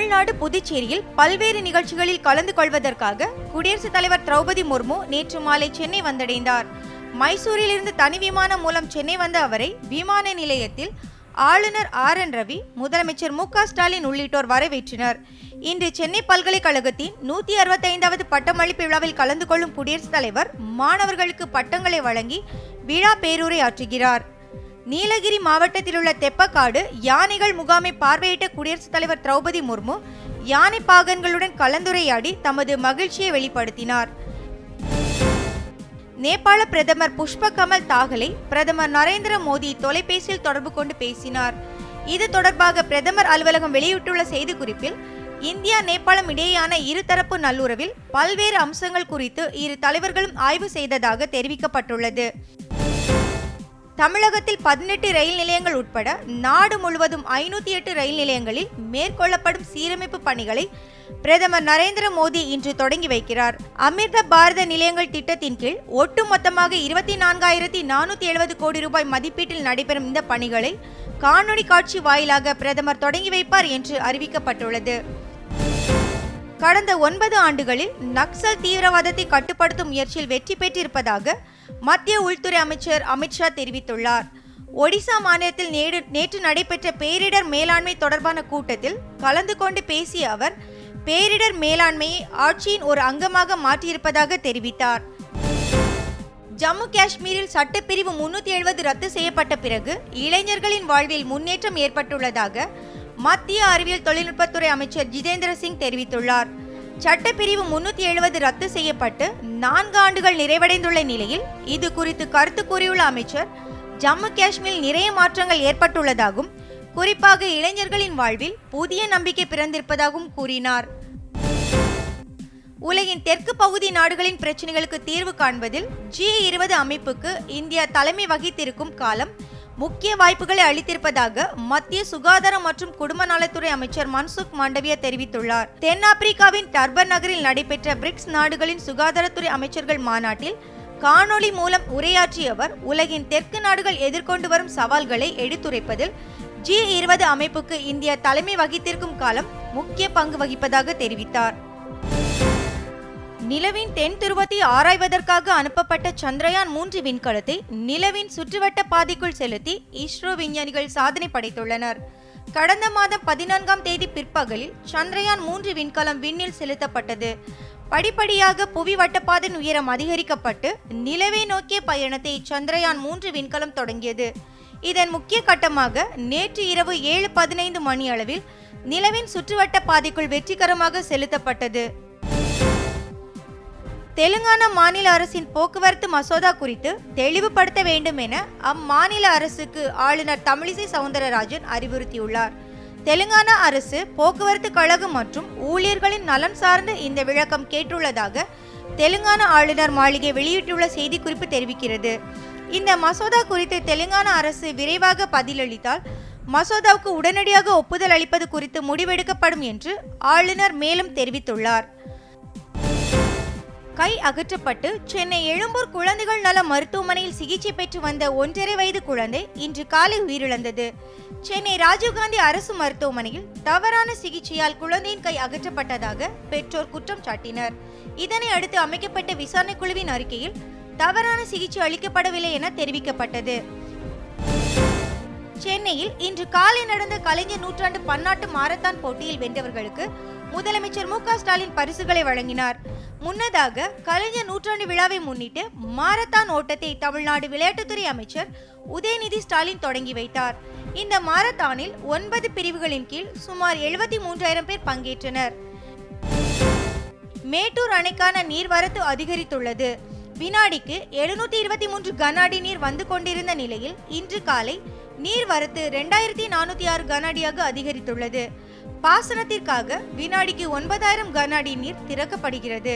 தமிழ்நாடு புதுச்சேரியில் பல்வேறு நிகழ்ச்சிகளில் கலந்து கொள்வதற்காக குடியரசுத் தலைவர் திரௌபதி முர்மு நேற்று மாலை சென்னை வந்தடைந்தார் மைசூரிலிருந்து தனி விமானம் மூலம் சென்னை வந்த அவரை விமான நிலையத்தில் ஆளுநர் ஆர் என் ரவி முதலமைச்சர் மு க ஸ்டாலின் உள்ளிட்டோர் வரவேற்றனர் இன்று சென்னை பல்கலைக்கழகத்தின் நூத்தி அறுபத்தைந்தாவது பட்டமளிப்பு விழாவில் கலந்து கொள்ளும் குடியரசுத் தலைவர் மாணவர்களுக்கு பட்டங்களை வழங்கி விழா பேருரை ஆற்றுகிறார் நீலகிரி மாவட்டத்தில் உள்ள தெப்பக்காடு யானைகள் முகாமை பார்வையிட்ட குடியரசுத் தலைவர் திரௌபதி முர்மு யானை பாகன்களுடன் கலந்துரையாடி தமது மகிழ்ச்சியை வெளிப்படுத்தினார் நேபாள பிரதமர் புஷ்ப கமல் தாகலை பிரதமர் நரேந்திர மோடி தொலைபேசியில் தொடர்பு கொண்டு பேசினார் இது தொடர்பாக பிரதமர் அலுவலகம் வெளியிட்டுள்ள செய்திக்குறிப்பில் இந்தியா நேபாளம் இடையேயான இருதரப்பு நல்லுறவில் பல்வேறு அம்சங்கள் குறித்து இரு தலைவர்களும் ஆய்வு செய்ததாக தெரிவிக்கப்பட்டுள்ளது தமிழகத்தில் பதினெட்டு ரயில் நிலையங்கள் உட்பட நாடு முழுவதும் ஐநூத்தி எட்டு ரயில் நிலையங்களில் மேற்கொள்ளப்படும் சீரமைப்பு பணிகளை பிரதமர் நரேந்திர மோடி இன்று தொடங்கி வைக்கிறார் அமிர்த பாரத நிலையங்கள் திட்டத்தின் கீழ் ஒட்டுமொத்தமாக இருபத்தி நான்காயிரத்தி நானூத்தி எழுபது கோடி ரூபாய் மதிப்பீட்டில் நடைபெறும் இந்த பணிகளை காணொளி காட்சி வாயிலாக பிரதமர் தொடங்கி வைப்பார் என்று அறிவிக்கப்பட்டுள்ளது கடந்த ஒன்பது ஆண்டுகளில் நக்சல் தீவிரவாதத்தை கட்டுப்படுத்தும் முயற்சியில் வெற்றி பெற்றிருப்பதாக மத்திய உள்துறை அமைச்சர் அமித்ஷா தெரிவித்துள்ளார் ஒடிசா மாநிலத்தில் நேடு நேற்று நடைபெற்ற பேரிடர் மேலாண்மை தொடர்பான கூட்டத்தில் கலந்து கொண்டு பேசிய அவர் பேரிடர் மேலாண்மையை ஆட்சியின் ஒரு அங்கமாக மாற்றியிருப்பதாக தெரிவித்தார் ஜம்மு காஷ்மீரில் சட்டப்பிரிவு முன்னூத்தி எழுபது ரத்து செய்யப்பட்ட பிறகு இளைஞர்களின் வாழ்வில் முன்னேற்றம் ஏற்பட்டுள்ளதாக மத்திய அறிவியல் தொழில்நுட்பத்துறை அமைச்சர் ஜிதேந்திர சிங் தெரிவித்துள்ளார் சட்டப்பிரிவு முன்னூத்தி எழுபது ரத்து செய்யப்பட்டு நான்கு ஆண்டுகள் நிறைவடைந்துள்ள நிலையில் இது குறித்து கருத்து கூறியுள்ள அமைச்சர் ஜம்மு காஷ்மீரில் நிறைய மாற்றங்கள் ஏற்பட்டுள்ளதாகவும் குறிப்பாக இளைஞர்களின் வாழ்வில் புதிய நம்பிக்கை பிறந்திருப்பதாகவும் கூறினார் உலகின் தெற்கு பகுதி நாடுகளின் பிரச்சனைகளுக்கு தீர்வு காண்பதில் ஜி இருபது அமைப்புக்கு இந்தியா தலைமை வகித்திருக்கும் காலம் முக்கிய வாய்ப்புகளை அளித்திருப்பதாக மத்திய சுகாதாரம் மற்றும் குடும்ப நலத்துறை அமைச்சர் மன்சுக் மாண்டவியா தெரிவித்துள்ளார் தென்னாப்பிரிக்காவின் டர்பன் நகரில் நடைபெற்ற பிரிக்ஸ் நாடுகளின் சுகாதாரத்துறை அமைச்சர்கள் மாநாட்டில் காணொளி மூலம் உரையாற்றிய அவர் உலகின் தெற்கு நாடுகள் எதிர்கொண்டு வரும் சவால்களை எடுத்துரைப்பதில் ஜி இருபது அமைப்புக்கு இந்தியா தலைமை வகித்திருக்கும் காலம் முக்கிய பங்கு வகிப்பதாக தெரிவித்தார் நிலவின் தென் துருவத்தை ஆராய்வதற்காக அனுப்பப்பட்ட சந்திரயான் மூன்று விண்கலத்தை நிலவின் சுற்றுவட்ட பாதைக்குள் செலுத்தி இஸ்ரோ விஞ்ஞானிகள் சாதனை படைத்துள்ளனர் கடந்த மாதம் பதினான்காம் தேதி பிற்பகலில் சந்திரயான் மூன்று விண்கலம் விண்ணில் செலுத்தப்பட்டது படிப்படியாக புவி வட்டப்பாதையின் உயரம் அதிகரிக்கப்பட்டு நிலவை நோக்கிய பயணத்தை சந்திரயான் மூன்று விண்கலம் தொடங்கியது இதன் முக்கிய கட்டமாக நேற்று இரவு ஏழு பதினைந்து மணி அளவில் நிலவின் சுற்றுவட்ட பாதைக்குள் வெற்றிகரமாக செலுத்தப்பட்டது தெலுங்கானா மாநில அரசின் போக்குவரத்து மசோதா குறித்து தெளிவுபடுத்த வேண்டும் என அம்மாநில அரசுக்கு ஆளுநர் தமிழிசை சவுந்தரராஜன் அறிவுறுத்தியுள்ளார் தெலுங்கானா அரசு போக்குவரத்து கழகம் மற்றும் ஊழியர்களின் நலன் சார்ந்த இந்த விளக்கம் கேட்டுள்ளதாக தெலுங்கானா ஆளுநர் மாளிகை வெளியிட்டுள்ள செய்திக்குறிப்பு தெரிவிக்கிறது இந்த மசோதா குறித்து தெலுங்கானா அரசு விரைவாக பதிலளித்தால் மசோதாவுக்கு உடனடியாக ஒப்புதல் அளிப்பது குறித்து முடிவெடுக்கப்படும் என்று ஆளுநர் மேலும் தெரிவித்துள்ளார் கை அகற்றப்பட்டு சென்னை எழும்பூர் குழந்தைகள் நல மருத்துவமனையில் சிகிச்சை பெற்று வந்த ஒன்றரை வயது குழந்தை இன்று காலை உயிரிழந்தது சென்னை ராஜீவ்காந்தி அரசு மருத்துவமனையில் தவறான சிகிச்சையால் குழந்தையின் கை அகற்றப்பட்டதாக பெற்றோர் குற்றம் சாட்டினர் இதனை அடுத்து அமைக்கப்பட்ட விசாரணை குழுவின் அறிக்கையில் தவறான சிகிச்சை அளிக்கப்படவில்லை என தெரிவிக்கப்பட்டது சென்னையில் இன்று காலை நடந்த கலைஞர் நூற்றாண்டு பன்னாட்டு மாரத்தான் போட்டியில் வென்றவர்களுக்கு முதலமைச்சர் மு க ஸ்டாலின் பரிசுகளை வழங்கினார் முன்னதாக கலைஞர் நூற்றாண்டு விழாவை முன்னிட்டு மாரத்தான் ஓட்டத்தை தமிழ்நாடு விளையாட்டுத்துறை அமைச்சர் உதயநிதி ஸ்டாலின் தொடங்கி வைத்தார் இந்த மாரத்தானில் ஒன்பது பிரிவுகளின் கீழ் சுமார் எழுபத்தி மூன்றாயிரம் பேர் பங்கேற்றனர் மேட்டூர் அணைக்கான நீர்வரத்து அதிகரித்துள்ளது வினாடிக்கு எழுநூத்தி இருபத்தி மூன்று கன அடி நீர் வந்து கொண்டிருந்த நிலையில் இன்று காலை நீர்வரத்து ரெண்டாயிரத்தி நானூத்தி ஆறு கன அடியாக அதிகரித்துள்ளது பாசனத்திற்காக வினாடிக்கு ஒன்பதாயிரம் கன அடி நீர் திறக்கப்படுகிறது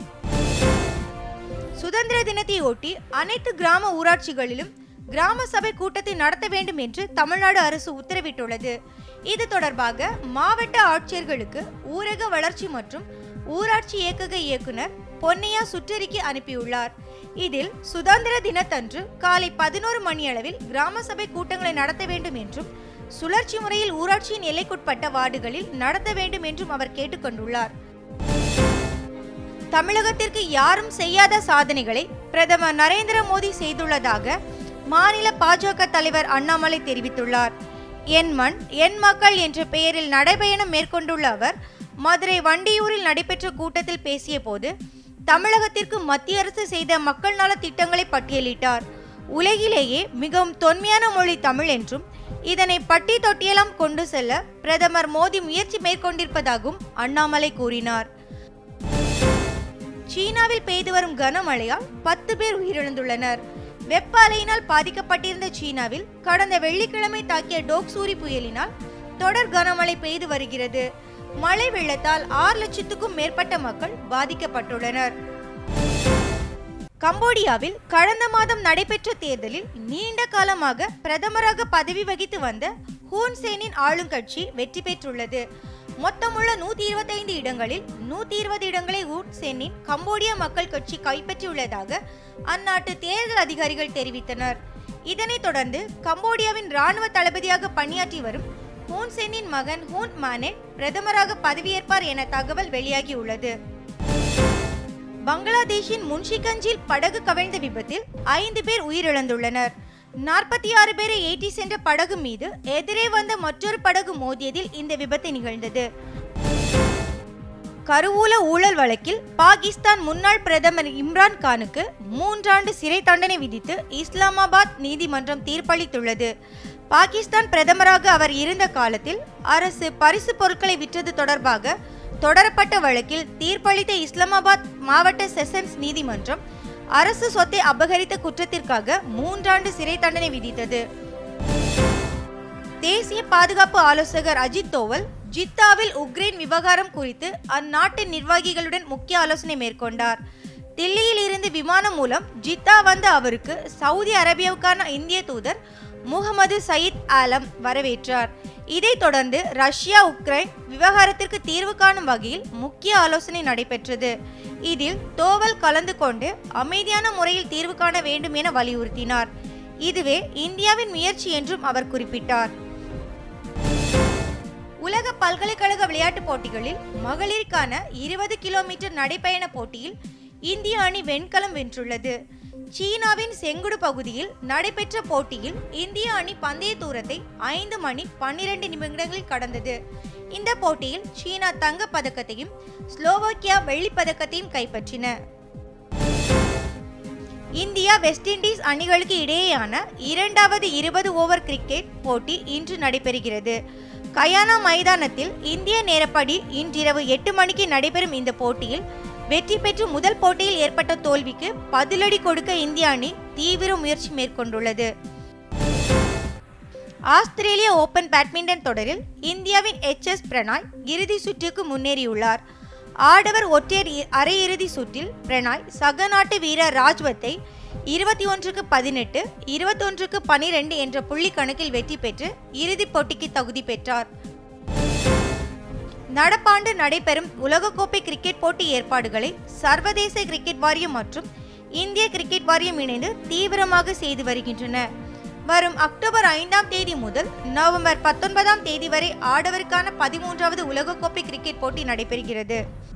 சுதந்திர தினத்தை ஒட்டி அனைத்து கிராம ஊராட்சிகளிலும் கிராம சபை கூட்டத்தை நடத்த வேண்டும் என்று தமிழ்நாடு அரசு உத்தரவிட்டுள்ளது இது தொடர்பாக மாவட்ட ஆட்சியர்களுக்கு ஊரக வளர்ச்சி மற்றும் ஊராட்சி இயக்கக இயக்குனர் பொன்னையா சுற்றறிக்கை அனுப்பியுள்ளார் இதில் சுதந்திர தினத்தன்று காலை பதினோரு மணியளவில் கிராம சபை கூட்டங்களை நடத்த வேண்டும் என்றும் சுழற்சி முறையில் ஊராட்சியின் எல்லைக்குட்பட்ட வார்டுகளில் நடத்த வேண்டும் என்றும் அவர் கேட்டுக்கொண்டுள்ளார் தமிழகத்திற்கு யாரும் செய்யாத சாதனைகளை பிரதமர் நரேந்திர மோடி செய்துள்ளதாக மாநில பாஜக தலைவர் அண்ணாமலை தெரிவித்துள்ளார் என் மண் என் மக்கள் என்ற பெயரில் நடைபயணம் மேற்கொண்டுள்ள அவர் மதுரை வண்டியூரில் நடைபெற்ற கூட்டத்தில் பேசிய போது தமிழகத்திற்கு மத்திய அரசு செய்த மக்கள் நல திட்டங்களை பட்டியலிட்டார் உலகிலேயே மிகவும் தொன்மையான மொழி தமிழ் என்றும் இதனை பட்டி தொட்டியெல்லாம் கொண்டு செல்ல பிரதமர் மோடி முயற்சி மேற்கொண்டிருப்பதாகவும் அண்ணாமலை கூறினார் சீனாவில் பெய்து வரும் கனமழையால் பத்து பேர் உயிரிழந்துள்ளனர் வெப்ப அலையினால் பாதிக்கப்பட்டிருந்த சீனாவில் கடந்த வெள்ளிக்கிழமை தாக்கிய டோக்சூரி புயலினால் தொடர் கனமழை பெய்து வருகிறது மழை வெள்ளத்தால் ஆறு லட்சத்துக்கும் மேற்பட்ட மக்கள் பாதிக்கப்பட்டுள்ளனர் கம்போடியாவில் கடந்த மாதம் நடைபெற்ற தேர்தலில் நீண்ட காலமாக பிரதமராக பதவி வகித்து வந்த ஹூன் சேனின் ஆளுங்கட்சி வெற்றி பெற்றுள்ளது மொத்தமுள்ள நூத்தி இருபத்தைந்து இடங்களில் நூத்தி இருபது இடங்களை ஹூன் சேனின் கம்போடியா மக்கள் கட்சி கைப்பற்றியுள்ளதாக அந்நாட்டு தேர்தல் அதிகாரிகள் தெரிவித்தனர் இதனைத் தொடர்ந்து கம்போடியாவின் ராணுவ தளபதியாக பணியாற்றி வரும் ஹூன் சென்னின் மகன் ஹூன் மானெட் பிரதமராக பதவியேற்பார் என தகவல் வெளியாகியுள்ளது பங்களாதேஷின் முன்ஷிகஞ்சில் படகு கவிழ்ந்த விபத்தில் ஐந்து பேர் உயிரிழந்துள்ளனர் நாற்பத்தி ஆறு பேரை ஏற்றி சென்ற படகு மீது எதிரே வந்த மற்றொரு படகு மோதியதில் இந்த விபத்து நிகழ்ந்தது கருவூல ஊழல் வழக்கில் பாகிஸ்தான் முன்னாள் பிரதமர் இம்ரான் கானுக்கு மூன்றாண்டு சிறை தண்டனை விதித்து இஸ்லாமாபாத் நீதிமன்றம் தீர்ப்பளித்துள்ளது பாகிஸ்தான் பிரதமராக அவர் இருந்த காலத்தில் அரசு பரிசு பொருட்களை விற்றது தொடர்பாக தொடரப்பட்ட வழக்கில் தீர்ப்பளித்த இஸ்லாமாபாத் மாவட்ட செஷன்ஸ் நீதிமன்றம் அரசு சொத்தை அபகரித்த குற்றத்திற்காக மூன்றாண்டு சிறை தண்டனை விதித்தது தேசிய பாதுகாப்பு ஆலோசகர் அஜித் தோவல் ஜித்தாவில் உக்ரைன் விவகாரம் குறித்து அந்நாட்டு நிர்வாகிகளுடன் முக்கிய ஆலோசனை மேற்கொண்டார் தில்லியில் இருந்து விமானம் மூலம் ஜித்தா வந்த அவருக்கு சவுதி அரேபியாவுக்கான இந்திய தூதர் முகமது சயீத் ஆலம் வரவேற்றார் இதைத் தொடர்ந்து ரஷ்யா உக்ரைன் விவகாரத்திற்கு தீர்வு காணும் வகையில் முக்கிய ஆலோசனை நடைபெற்றது இதில் தோவல் கலந்து கொண்டு அமைதியான முறையில் தீர்வு காண வேண்டும் என வலியுறுத்தினார் இதுவே இந்தியாவின் முயற்சி என்றும் அவர் குறிப்பிட்டார் உலக பல்கலைக்கழக விளையாட்டுப் போட்டிகளில் மகளிருக்கான இருபது கிலோமீட்டர் நடைப்பயண போட்டியில் இந்திய அணி வெண்கலம் வென்றுள்ளது சீனாவின் செங்குடு பகுதியில் நடைபெற்ற போட்டியில் இந்திய அணி பந்தய தூரத்தை ஐந்து மணி பன்னிரண்டு நிமிடங்களில் கடந்தது இந்த போட்டியில் சீனா தங்கப் பதக்கத்தையும் ஸ்லோவாக்கியா வெள்ளிப் பதக்கத்தையும் கைப்பற்றின இந்தியா வெஸ்ட் இண்டீஸ் அணிகளுக்கு இடையேயான இரண்டாவது இருபது ஓவர் கிரிக்கெட் போட்டி இன்று நடைபெறுகிறது கயானா மைதானத்தில் இந்திய நேரப்படி இன்றிரவு எட்டு மணிக்கு நடைபெறும் இந்த போட்டியில் வெற்றி பெற்று முதல் போட்டியில் ஏற்பட்ட தோல்விக்கு பதிலடி கொடுக்க இந்திய அணி தீவிர முயற்சி மேற்கொண்டுள்ளது ஆஸ்திரேலிய ஓபன் பேட்மிண்டன் தொடரில் இந்தியாவின் எச் எஸ் பிரணாய் இறுதி சுற்றுக்கு முன்னேறியுள்ளார் ஆடவர் ஒற்றையர் இ- அரையிறுதி சுற்றில் பிரணாய் சக நாட்டு வீரர் ராஜ்வத்தை இருபத்தி ஒன்றுக்கு பதினெட்டு இருபத்தொன்றுக்கு பனிரெண்டு என்ற புள்ளி கணக்கில் வெற்றி பெற்று இறுதிப் போட்டிக்கு தகுதி பெற்றார் நடப்பாண்டு நடைபெறும் உலகக்கோப்பை கிரிக்கெட் போட்டி ஏற்பாடுகளை சர்வதேச கிரிக்கெட் வாரியம் மற்றும் இந்திய கிரிக்கெட் வாரியம் இணைந்து தீவிரமாக செய்து வருகின்றன வரும் அக்டோபர் ஐந்தாம் தேதி முதல் நவம்பர் பத்தொன்பதாம் தேதி வரை ஆடவருக்கான பதிமூன்றாவது உலகக்கோப்பை கிரிக்கெட் போட்டி நடைபெறுகிறது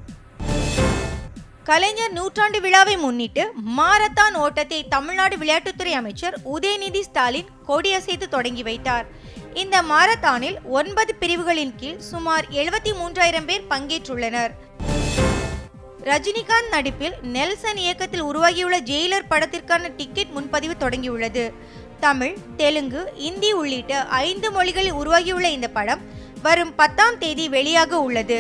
கலைஞர் நூற்றாண்டு விழாவை முன்னிட்டு மாரத்தான் ஓட்டத்தை தமிழ்நாடு விளையாட்டுத்துறை அமைச்சர் உதயநிதி ஸ்டாலின் கொடியசைத்து தொடங்கி வைத்தார் இந்த மாரத்தானில் ஒன்பது பிரிவுகளின் கீழ் சுமார் எழுபத்தி மூன்றாயிரம் பேர் பங்கேற்றுள்ளனர் ரஜினிகாந்த் நடிப்பில் நெல்சன் இயக்கத்தில் உருவாகியுள்ள ஜெயிலர் படத்திற்கான டிக்கெட் முன்பதிவு தொடங்கியுள்ளது தமிழ் தெலுங்கு இந்தி உள்ளிட்ட ஐந்து மொழிகளில் உருவாகியுள்ள இந்த படம் வரும் பத்தாம் தேதி வெளியாக உள்ளது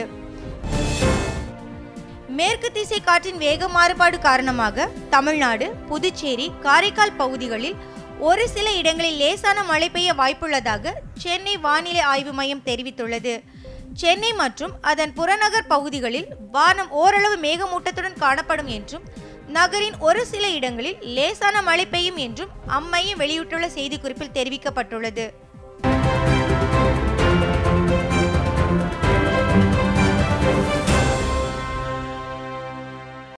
மேற்கு திசை காற்றின் வேக மாறுபாடு காரணமாக தமிழ்நாடு புதுச்சேரி காரைக்கால் பகுதிகளில் ஒரு சில இடங்களில் லேசான மழை பெய்ய வாய்ப்புள்ளதாக சென்னை வானிலை ஆய்வு மையம் தெரிவித்துள்ளது சென்னை மற்றும் அதன் புறநகர் பகுதிகளில் வானம் ஓரளவு மேகமூட்டத்துடன் காணப்படும் என்றும் நகரின் ஒரு சில இடங்களில் லேசான மழை பெய்யும் என்றும் அம்மையம் வெளியிட்டுள்ள செய்திக்குறிப்பில் தெரிவிக்கப்பட்டுள்ளது